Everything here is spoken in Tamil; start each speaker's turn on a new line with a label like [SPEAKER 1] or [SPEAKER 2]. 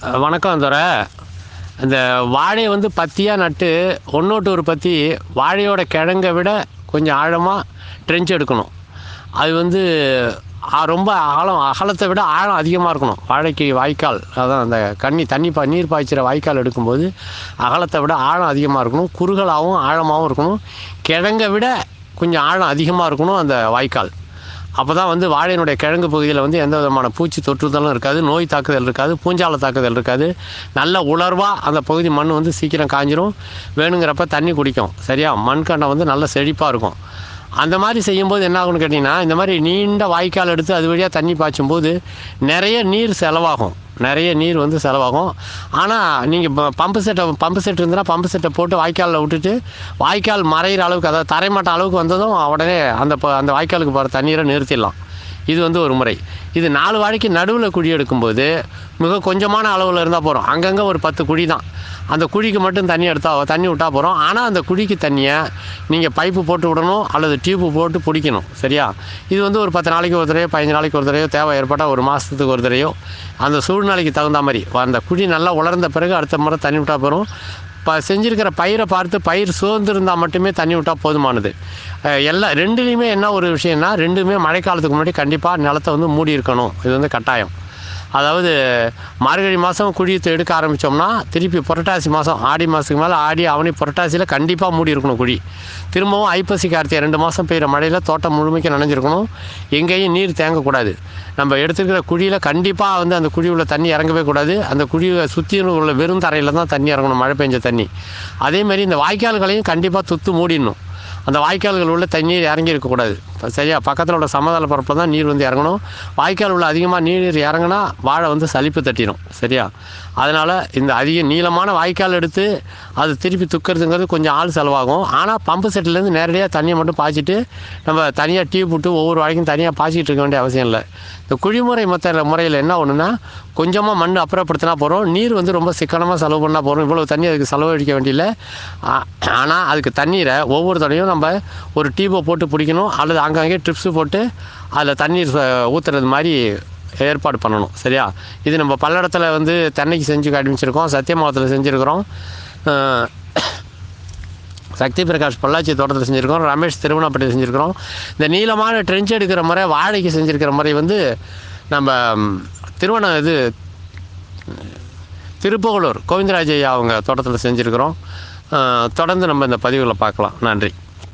[SPEAKER 1] வணக்கம் துரை இந்த வாழையை வந்து பத்தியாக நட்டு ஒன்றோட்டு ஒரு பத்தி வாழையோட கிழங்கை விட கொஞ்சம் ஆழமாக ட்ரென்ச் எடுக்கணும் அது வந்து ஆ, ரொம்ப ஆழம் அகலத்தை விட ஆழம் அதிகமாக இருக்கணும் வாழைக்கு வாய்க்கால் அதான் அந்த கண்ணி தண்ணி பா நீர் பாய்ச்சிற வாய்க்கால் எடுக்கும்போது அகலத்தை விட ஆழம் அதிகமாக இருக்கணும் குறுகலாகவும் ஆழமாகவும் இருக்கணும் கிழங்கை விட கொஞ்சம் ஆழம் அதிகமாக இருக்கணும் அந்த வாய்க்கால் அப்போ தான் வந்து வாழையினுடைய கிழங்கு பகுதியில் வந்து எந்த விதமான பூச்சி தொற்றுதலும் இருக்காது நோய் தாக்குதல் இருக்காது பூஞ்சால தாக்குதல் இருக்காது நல்ல உலர்வாக அந்த பகுதி மண் வந்து சீக்கிரம் காஞ்சிரும் வேணுங்கிறப்ப தண்ணி குடிக்கும் சரியா மண்கண்டம் வந்து நல்ல செழிப்பாக இருக்கும் அந்த மாதிரி செய்யும்போது என்ன ஆகும்னு கேட்டிங்கன்னா இந்த மாதிரி நீண்ட வாய்க்கால் எடுத்து அது வழியாக தண்ணி பாய்ச்சும்போது நிறைய நீர் செலவாகும் நிறைய நீர் வந்து செலவாகும் ஆனால் நீங்கள் பம்பு செட்டை பம்பு செட் இருந்ததுன்னா பம்பு செட்டை போட்டு வாய்க்காலில் விட்டுட்டு வாய்க்கால் மறையிற அளவுக்கு அதாவது தரைமட்ட அளவுக்கு வந்ததும் உடனே அந்த ப- அந்த வாய்க்காலுக்கு போகிற தண்ணீரை நிறுத்திடலாம் இது வந்து ஒரு முறை இது நாலு வாழைக்கு நடுவில் குழி எடுக்கும்போது மிக கொஞ்சமான அளவில் இருந்தால் போகிறோம் அங்கங்கே ஒரு பத்து குழி தான் அந்த குழிக்கு மட்டும் தண்ணி எடுத்தா தண்ணி விட்டால் போகிறோம் ஆனால் அந்த குழிக்கு தண்ணியை நீங்கள் பைப்பு போட்டு விடணும் அல்லது டியூப்பு போட்டு பிடிக்கணும் சரியா இது வந்து ஒரு பத்து நாளைக்கு ஒரு தடவையோ பதினஞ்சு நாளைக்கு ஒரு தடவையோ தேவை ஏற்பட்டால் ஒரு மாதத்துக்கு ஒரு தடவையோ அந்த சூழ்நிலைக்கு தகுந்த மாதிரி அந்த குழி நல்லா உலர்ந்த பிறகு அடுத்த முறை தண்ணி விட்டால் போகிறோம் இப்போ செஞ்சுருக்கிற பயிரை பார்த்து பயிர் சோர்ந்திருந்தால் மட்டுமே தண்ணி விட்டால் போதுமானது அஹ் எல்லா ரெண்டுலேயுமே என்ன ஒரு விஷயம்னா ரெண்டுமே மழைக்காலத்துக்கு முன்னாடி கண்டிப்பாக நிலத்தை வந்து மூடி இருக்கணும் இது வந்து கட்டாயம் அதாவது மார்கழி மாதம் குழியத்தை எடுக்க ஆரம்பித்தோம்னா திருப்பி புரட்டாசி மாதம் ஆடி மாதத்துக்கு மேலே ஆடி அவனி புரட்டாசியில் கண்டிப்பாக மூடி இருக்கணும் குழி திரும்பவும் ஐப்பசி கார்த்திகை ரெண்டு மாதம் பெய்கிற மழையில் தோட்டம் முழுமைக்கு நனைஞ்சிருக்கணும் எங்கேயும் நீர் தேங்கக்கூடாது நம்ம எடுத்துருக்கிற குழியில் கண்டிப்பாக வந்து அந்த குழி உள்ள தண்ணி இறங்கவே கூடாது அந்த குழியை சுற்றி உள்ள வெறும் தரையில் தான் தண்ணி இறங்கணும் மழை பெஞ்ச தண்ணி அதே மாதிரி இந்த வாய்க்கால்களையும் கண்டிப்பாக துத்து மூடிடணும் அந்த வாய்க்கால்கள் உள்ள தண்ணீர் இறங்கி இருக்கக்கூடாது இப்ப சரியா பக்கத்தில் உள்ள சமதள பரப்பில் தான் நீர் வந்து இறங்கணும் வாய்க்கால் உள்ள அதிகமாக நீர் இறங்கினா வாழை வந்து சலிப்பு தட்டிடும் சரியா அதனால் இந்த அதிக நீளமான வாய்க்கால் எடுத்து அது திருப்பி துக்கிறதுங்கிறது கொஞ்சம் ஆள் செலவாகும் ஆனால் பம்பு செட்டிலேருந்து நேரடியாக தண்ணியை மட்டும் பாய்ச்சிட்டு நம்ம தனியாக டியூப் விட்டு ஒவ்வொரு வாழைக்கும் தனியாக பாய்ச்சிட்டு இருக்க வேண்டிய அவசியம் இல்லை இந்த குழிமுறை மொத்த முறையில் என்ன ஒன்றுனா கொஞ்சமாக மண் அப்புறப்படுத்தினா போகிறோம் நீர் வந்து ரொம்ப சிக்கனமாக செலவு பண்ணால் போகிறோம் இவ்வளோ தண்ணி அதுக்கு செலவழிக்க வேண்டியதில்லை ஆனால் அதுக்கு தண்ணீரை ஒவ்வொரு தடையும் நம்ம ஒரு டியூப்பை போட்டு பிடிக்கணும் அல்லது அங்கங்கே ட்ரிப்ஸு போட்டு அதில் தண்ணீர் ச- ஊத்துறது மாதிரி ஏற்பாடு பண்ணணும் சரியா இது நம்ம பல்லடத்தில் வந்து தென்னைக்கு செஞ்சு காமிச்சிருக்கோம் சத்தியமங்கலத்தில் செஞ்சுருக்கிறோம் அஹ், சக்தி பிரகாஷ் பொள்ளாச்சி தோட்டத்தில் செஞ்சுருக்கோம் ரமேஷ் திருவண்ணாப்பட்டியில் செஞ்சுருக்கிறோம் இந்த நீளமான ட்ரென்ச் எடுக்கிற முறை வாழைக்கு செஞ்சுருக்கிற முறை வந்து நம்ம ம், திருவண்ண இது திருப்புகலூர் கோவிந்தராஜ் ஐயா அவங்க தோட்டத்தில் செஞ்சுருக்கிறோம் அஹ், தொடர்ந்து நம்ம இந்த பதிவுகளை பார்க்கலாம் நன்றி